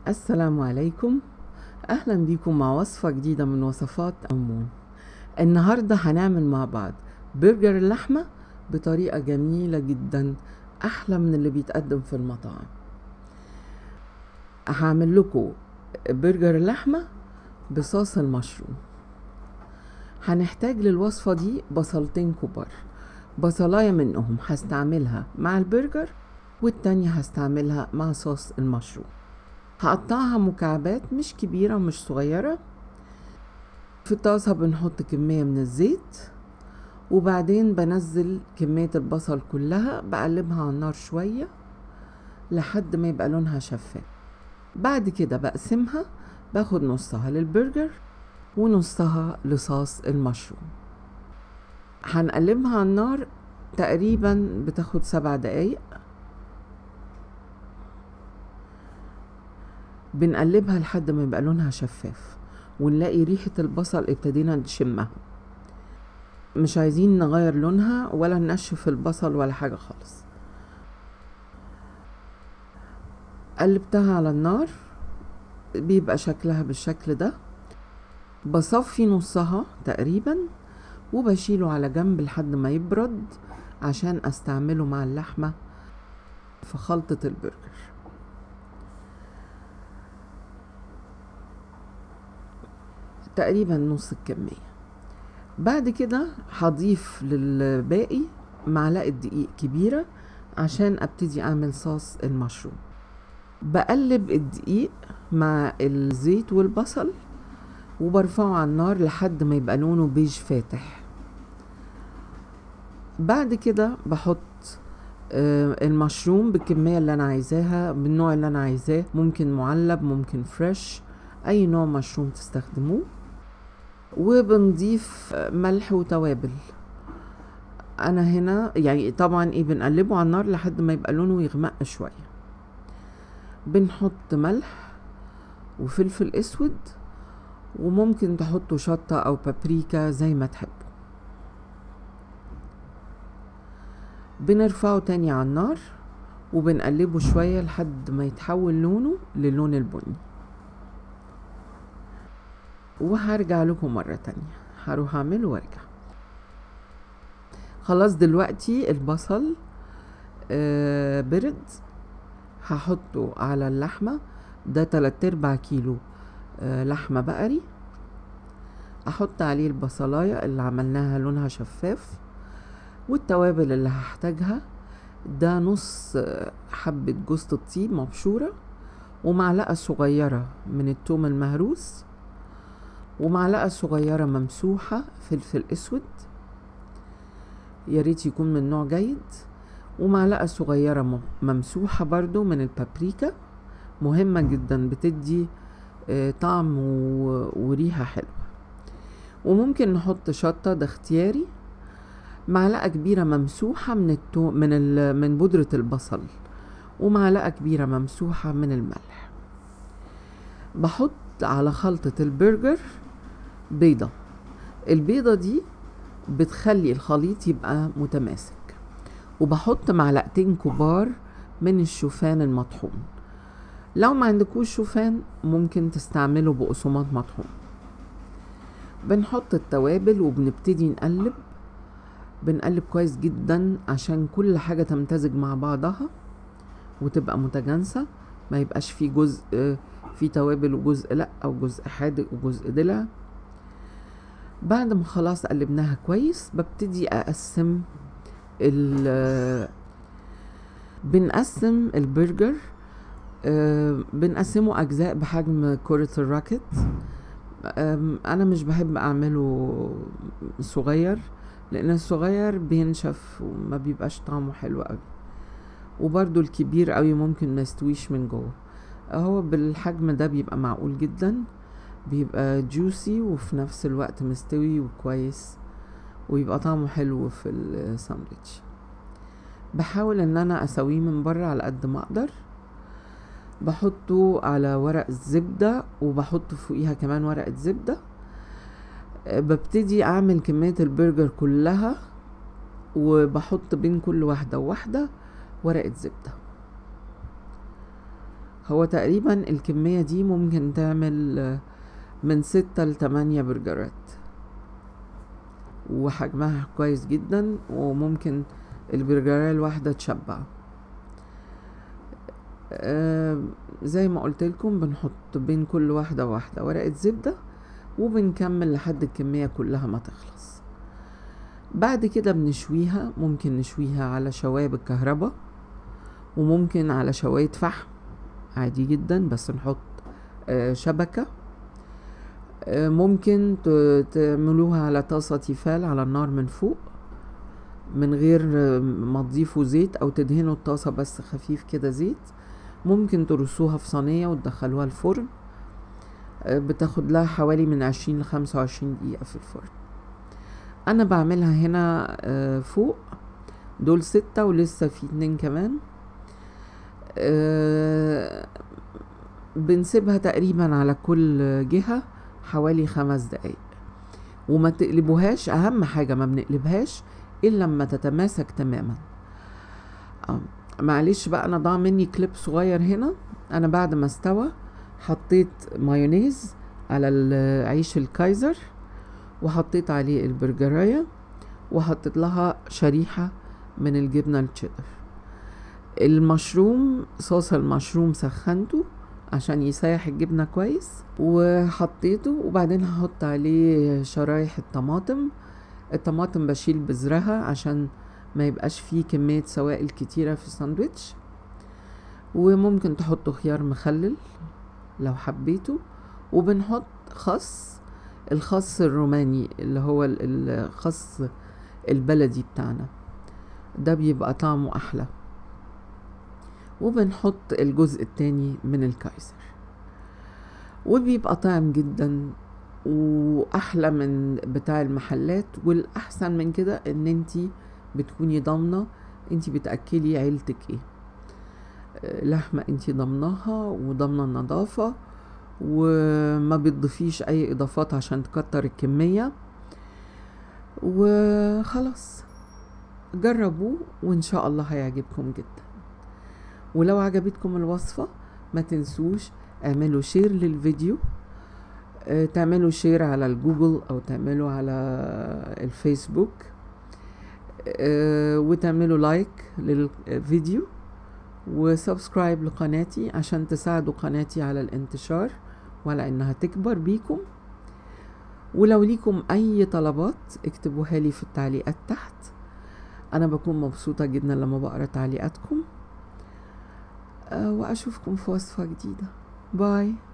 السلام عليكم اهلا بيكم مع وصفة جديدة من وصفات أمون النهاردة هنعمل مع بعض برجر اللحمة بطريقة جميلة جدا احلى من اللي بيتقدم في المطاعم هعمل لكم برجر اللحمة بصوص المشروم هنحتاج للوصفة دي بصلتين كبار بصلاية منهم هستعملها مع البرجر والتانية هستعملها مع صوص المشروم هقطعها مكعبات مش كبيرة مش صغيرة في الطاسة بنحط كمية من الزيت وبعدين بنزل كمية البصل كلها بقلبها على النار شوية لحد ما يبقى لونها شفاف بعد كده بقسمها باخد نصها للبرجر ونصها لصوص المشروم هنقلبها على النار تقريبا بتاخد سبع دقايق بنقلبها لحد ما يبقى لونها شفاف ونلاقي ريحة البصل ابتدينا نشمها مش عايزين نغير لونها ولا ننشف البصل ولا حاجة خالص قلبتها على النار بيبقى شكلها بالشكل ده بصفي نصها تقريبا وبشيله على جنب لحد ما يبرد عشان استعمله مع اللحمة في خلطة البرجر تقريبا نص الكمية بعد كده هضيف للباقي معلقة دقيق كبيرة عشان ابتدي اعمل صوص المشروم بقلب الدقيق مع الزيت والبصل وبرفعه على النار لحد ما يبقى لونه بيج فاتح بعد كده بحط المشروم بالكمية اللي أنا عايزاها بالنوع اللي أنا عايزاه ممكن معلب ممكن فريش أي نوع مشروم تستخدموه وبنضيف ملح وتوابل انا هنا يعني طبعا ايه بنقلبه على النار لحد ما يبقى لونه يغمق شويه بنحط ملح وفلفل اسود وممكن تحطوا شطه او بابريكا زي ما تحبوا بنرفعه تاني على النار وبنقلبه شويه لحد ما يتحول لونه للون البني وهرجع لكم مرة تانية هروح اعمله وارجع خلاص دلوقتي البصل آه برد هحطه على اللحمة ده تلات ارباع كيلو آه لحمة بقري احط عليه البصلاية اللي عملناها لونها شفاف والتوابل اللي هحتاجها ده نص حبة جوزة الطيب مبشورة ومعلقة صغيرة من التوم المهروس ومعلقة صغيرة ممسوحة فلفل اسود يا ريت يكون من نوع جيد ومعلقة صغيرة ممسوحة برضو من البابريكا مهمة جدا بتدي طعم وريحة حلوة وممكن نحط شطة ده اختياري معلقة كبيرة ممسوحة من التو من ال... من بودرة البصل ومعلقة كبيرة ممسوحة من الملح بحط على خلطة البرجر بيضة البيضة دي بتخلي الخليط يبقى متماسك وبحط معلقتين كبار من الشوفان المطحون لو ما عندكوش شوفان ممكن تستعملوا بقسماط مطحون بنحط التوابل وبنبتدي نقلب بنقلب كويس جدا عشان كل حاجة تمتزج مع بعضها وتبقى متجانسة ما يبقاش في جزء في توابل وجزء لا او جزء حادق وجزء دلع بعد ما خلاص قلبناها كويس ببتدي اقسم ال بنقسم البرجر بنقسمه اجزاء بحجم كرة الراكت انا مش بحب اعمله صغير لان الصغير بينشف وما بيبقاش طعمه حلو قوي وبرضو الكبير قوي ممكن ما يستويش من جوه هو بالحجم ده بيبقى معقول جدا بيبقى جوسي وفي نفس الوقت مستوي وكويس ويبقى طعمه حلو في الساندوتش بحاول ان انا اسويه من بره على قد ما اقدر بحطه على ورق الزبدة وبحط فوقيها كمان ورقة زبدة ببتدي اعمل كمية البرجر كلها وبحط بين كل واحدة وواحدة ورقة زبدة هو تقريبا الكمية دي ممكن تعمل آه، من ستة لتمانية برجرات وحجمها كويس جدا وممكن البرجرية الواحدة تشبع آه، زي ما قلت لكم بنحط بين كل واحدة واحدة ورقة زبدة وبنكمل لحد الكمية كلها ما تخلص بعد كده بنشويها ممكن نشويها على شواية بالكهرباء وممكن على شواية فحم عادي جدا بس نحط آه، شبكة آه، ممكن ت- تعملوها على طاسة تيفال على النار من فوق من غير آه، ما تضيفوا زيت او تدهنوا الطاسة بس خفيف كده زيت ممكن ترصوها في صينية وتدخلوها الفرن آه، بتاخد لها حوالي من عشرين لخمسة وعشرين دقيقة في الفرن انا بعملها هنا آه، فوق دول ستة ولسه في اتنين كمان آه، بنسيبها تقريبا على كل جهة حوالي خمس دقايق وما تقلبوهاش اهم حاجة ما بنقلبهاش الا لما تتماسك تماما آه، معلش بقى انا ضاع مني كليب صغير هنا انا بعد ما استوى حطيت مايونيز على العيش الكايزر وحطيت عليه البرجراية وحطيت لها شريحة من الجبنة التشيدر المشروم صوص المشروم سخنته عشان يسيح الجبنة كويس وحطيته وبعدين هحط عليه شرايح الطماطم الطماطم بشيل بذرها عشان ما يبقاش فيه كمية سوائل كتيرة في الساندوتش وممكن تحطوا خيار مخلل لو حبيتوا وبنحط خس الخس الروماني اللي هو ال- الخس البلدي بتاعنا ده بيبقى طعمه أحلى وبنحط الجزء التاني من الكايزر وبيبقى طعم جدا واحلى من بتاع المحلات والاحسن من كده ان انتي بتكوني ضامنه انتي بتاكلي عيلتك ايه آه، لحمه انتي ضامناها وضامنه النظافه وما بتضيفيش اي اضافات عشان تكتر الكميه وخلاص جربوه وان شاء الله هيعجبكم جدا ولو عجبتكم الوصفه ما تنسوش اعملوا شير للفيديو آه، تعملوا شير على الجوجل او تعملوا على الفيسبوك آه، وتعملوا لايك للفيديو وسبسكرايب لقناتي عشان تساعدوا قناتي على الانتشار وعلى انها تكبر بيكم ولو ليكم اي طلبات اكتبوها لي في التعليقات تحت انا بكون مبسوطة جدا لما بقرا تعليقاتكم آه، واشوفكم في وصفة جديدة باي